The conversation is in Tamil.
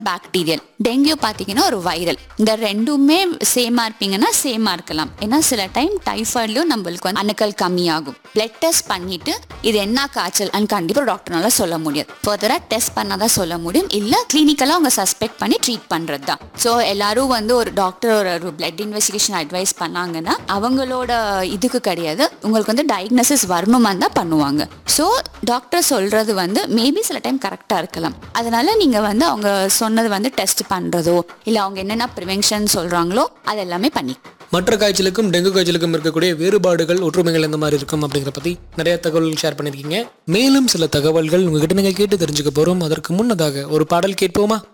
பாக்டீரியல் டெங்கு பார்த்தீங்கன்னா ஒரு வைரல் இந்த ரெண்டுமே சேமா இருப்பீங்கன்னா சேமா இருக்கலாம் ஏன்னா சில டைம் டைஃபாய்ட்லயும் நம்மளுக்கு வந்து அணுக்கள் கம்மியாகும் பிளட் டெஸ்ட் பண்ணிட்டு இது என்ன காய்ச்சல் அண்ட் கண்டிப்பாக டாக்டர்னால சொல்ல முடியாது ஃபர்தராக டெஸ்ட் பண்ணாதான் சொல்ல முடியும் இல்லை கிளினிக்கலாக அவங்க சஸ்பெக்ட் பண்ணி ட்ரீட் பண்ணுறது தான் ஸோ எல்லாரும் வந்து ஒரு டாக்டர் ஒரு பிளட் இன்வெஸ்டிகேஷன் அட்வைஸ் பண்ணாங்கன்னா அவங்களோட இதுக்கு கிடையாது உங்களுக்கு வந்து டயக்னோசிஸ் வரணுமா தான் பண்ணுவாங்க ஸோ டாக்டர் சொல்றது வந்து மேபி சில டைம் கரெக்டாக இருக்கலாம் அதனால நீங்கள் வந்து அவங்க சொன்னது வந்து டெஸ்ட் பண்ணுறதோ இல்லை அவங்க என்னென்ன ப்ரிவென்ஷன் சொல்கிறாங்களோ அது எல்லாமே பண்ணி மற்ற காய்ச்சலுக்கும் டெங்கு காய்ச்சலுக்கும் இருக்கக்கூடிய வேறுபாடுகள் ஒற்றுமைகள் எந்த மாதிரி இருக்கும் அப்படிங்கிற பத்தி நிறைய தகவல்கள் ஷேர் பண்ணிருக்கீங்க மேலும் சில தகவல்கள் உங்ககிட்ட நீங்க கேட்டு தெரிஞ்சுக்க போறோம் அதற்கு முன்னதாக ஒரு பாடல் கேட்போமா